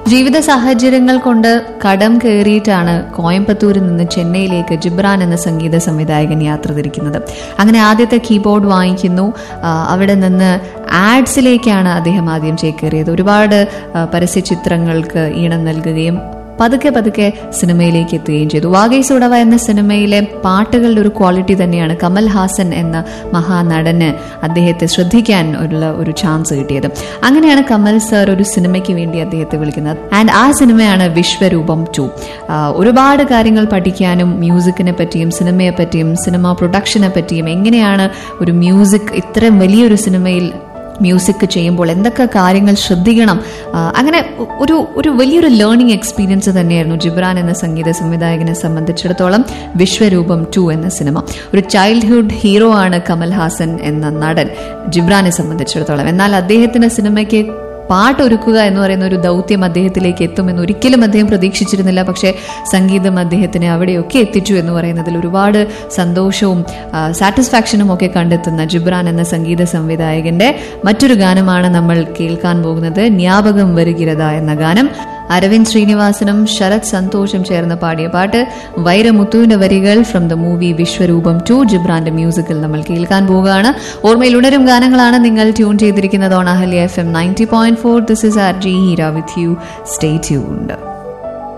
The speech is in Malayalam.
ജീവിത സാഹചര്യങ്ങൾ കൊണ്ട് കടം കയറിയിട്ടാണ് കോയമ്പത്തൂരിൽ നിന്ന് ചെന്നൈയിലേക്ക് ജിബ്രാൻ എന്ന സംഗീത സംവിധായകൻ യാത്ര തിരിക്കുന്നത് അങ്ങനെ ആദ്യത്തെ കീബോർഡ് വാങ്ങിക്കുന്നു ആ, അവിടെ നിന്ന് ആഡ്സിലേക്കാണ് അദ്ദേഹം ആദ്യം ചേക്കേറിയത് ഒരുപാട് ആ, പരസ്യ ചിത്രങ്ങൾക്ക് ഈണം നൽകുകയും പതുക്കെ പതുക്കെ സിനിമയിലേക്ക് എത്തുകയും ചെയ്തു വാഗൈ സുടവ എന്ന സിനിമയിലെ പാട്ടുകളുടെ ഒരു ക്വാളിറ്റി തന്നെയാണ് കമൽ ഹാസൻ എന്ന മഹാനടന് അദ്ദേഹത്തെ ശ്രദ്ധിക്കാൻ ഉള്ള ഒരു ചാൻസ് കിട്ടിയത് അങ്ങനെയാണ് കമൽ സർ ഒരു സിനിമയ്ക്ക് വേണ്ടി അദ്ദേഹത്തെ വിളിക്കുന്നത് ആൻഡ് ആ സിനിമയാണ് വിശ്വരൂപം ടു ഒരുപാട് കാര്യങ്ങൾ പഠിക്കാനും മ്യൂസിക്കിനെ പറ്റിയും സിനിമയെ പറ്റിയും സിനിമ പ്രൊഡക്ഷനെ പറ്റിയും എങ്ങനെയാണ് ഒരു മ്യൂസിക് ഇത്രയും വലിയൊരു സിനിമയിൽ മ്യൂസിക് ചെയ്യുമ്പോൾ എന്തൊക്കെ കാര്യങ്ങൾ ശ്രദ്ധിക്കണം ആ, അങ്ങനെ ഒരു ഒരു വലിയൊരു ലേണിംഗ് എക്സ്പീരിയൻസ് തന്നെയായിരുന്നു ജിബ്രാൻ എന്ന സംഗീത സംവിധായകനെ സംബന്ധിച്ചിടത്തോളം വിശ്വരൂപം ടു എന്ന സിനിമ ഒരു ചൈൽഡ്ഹുഡ് ഹീറോ ആണ് കമൽ ഹാസൻ എന്ന നടൻ ജിബ്രാനെ സംബന്ധിച്ചിടത്തോളം എന്നാൽ അദ്ദേഹത്തിന്റെ സിനിമയ്ക്ക് പാട്ടൊരുക്കുക എന്ന് പറയുന്ന ഒരു ദൗത്യം അദ്ദേഹത്തിലേക്ക് എത്തുമെന്ന് ഒരിക്കലും അദ്ദേഹം പ്രതീക്ഷിച്ചിരുന്നില്ല പക്ഷേ സംഗീതം അദ്ദേഹത്തിനെ അവിടെയൊക്കെ എത്തിച്ചു എന്ന് പറയുന്നതിൽ ഒരുപാട് സന്തോഷവും സാറ്റിസ്ഫാക്ഷനും ഒക്കെ കണ്ടെത്തുന്ന ജിബ്രാൻ എന്ന സംഗീത സംവിധായകന്റെ മറ്റൊരു ഗാനമാണ് നമ്മൾ കേൾക്കാൻ പോകുന്നത് ജ്ഞാപകം വരുകിരത എന്ന ഗാനം അരവിന്ദ് ശ്രീനിവാസനും ശരത് സന്തോഷും ചേർന്ന് പാടിയ പാട്ട് വൈരമുത്തുവിന്റെ വരികൾ from the movie Vishwaroopam two ജിബ്രാന്റെ മ്യൂസിക്കിൽ നമ്മൾ കേൾക്കാൻ പോവുകയാണ് ഓർമ്മയിൽ ഉണരും ഗാനങ്ങളാണ് നിങ്ങൾ ട്യൂൺ ചെയ്തിരിക്കുന്നത് on Ahalya F M ninety point four this is R J Heera with you stay tuned